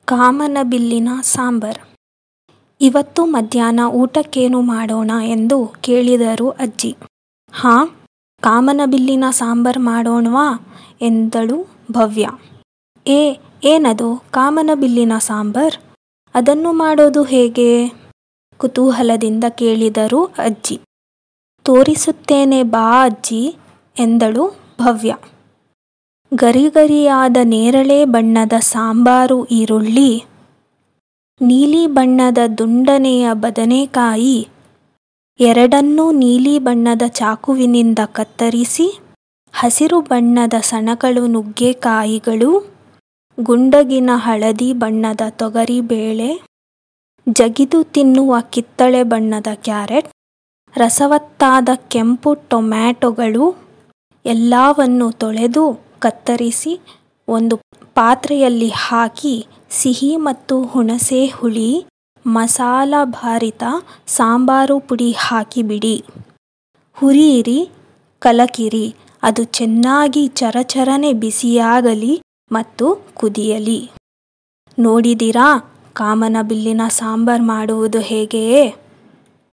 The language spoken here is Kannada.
ಕಾಮನಬಿಲ್ಲಿನ ಸಾಂಬಾರ್ ಇವತ್ತು ಮಧ್ಯಾಹ್ನ ಊಟಕ್ಕೇನು ಮಾಡೋಣ ಎಂದು ಕೇಳಿದರು ಅಜ್ಜಿ ಹಾಂ ಕಾಮನಬಿಲ್ಲಿನ ಸಾಂಬಾರ್ ಮಾಡೋಣವಾ ಎಂದಳು ಭವ್ಯ ಏ ಏನದು ಕಾಮನಬಿಲ್ಲಿನ ಸಾಂಬಾರ್ ಅದನ್ನು ಮಾಡೋದು ಹೇಗೆ ಕುತೂಹಲದಿಂದ ಕೇಳಿದರು ಅಜ್ಜಿ ತೋರಿಸುತ್ತೇನೆ ಬಾ ಅಜ್ಜಿ ಎಂದಳು ಭವ್ಯ ಗರಿಗರಿಯಾದ ನೇರಳೆ ಬಣ್ಣದ ಸಾಂಬಾರು ಈರುಳ್ಳಿ ನೀಲಿ ಬಣ್ಣದ ದುಂಡನೆಯ ಬದನೆಕಾಯಿ ಎರಡನ್ನೂ ನೀಲಿ ಬಣ್ಣದ ಚಾಕುವಿನಿಂದ ಕತ್ತರಿಸಿ ಹಸಿರು ಬಣ್ಣದ ಸಣಕಳು ನುಗ್ಗೆಕಾಯಿಗಳು ಗುಂಡಗಿನ ಹಳದಿ ಬಣ್ಣದ ತೊಗರಿಬೇಳೆ ಜಗಿದು ತಿನ್ನುವ ಕಿತ್ತಳೆ ಬಣ್ಣದ ಕ್ಯಾರೆಟ್ ರಸವತ್ತಾದ ಕೆಂಪು ಟೊಮ್ಯಾಟೊಗಳು ಎಲ್ಲವನ್ನು ತೊಳೆದು ಕತ್ತರಿಸಿ ಒಂದು ಪಾತ್ರೆಯಲ್ಲಿ ಹಾಕಿ ಸಿಹಿ ಮತ್ತು ಹುಣಸೆ ಹುಳಿ ಮಸಾಲಭರಿತ ಸಾಂಬಾರು ಪುಡಿ ಹಾಕಿಬಿಡಿ ಹುರಿಯಿರಿ ಕಲಕಿರಿ ಅದು ಚೆನ್ನಾಗಿ ಚರಚರನೆ ಬಿಸಿಯಾಗಲಿ ಮತ್ತು ಕುದಿಯಲಿ ನೋಡಿದಿರಾ ಕಾಮನಬಿಲ್ಲಿನ ಸಾಂಬಾರ್ ಮಾಡುವುದು ಹೇಗೆ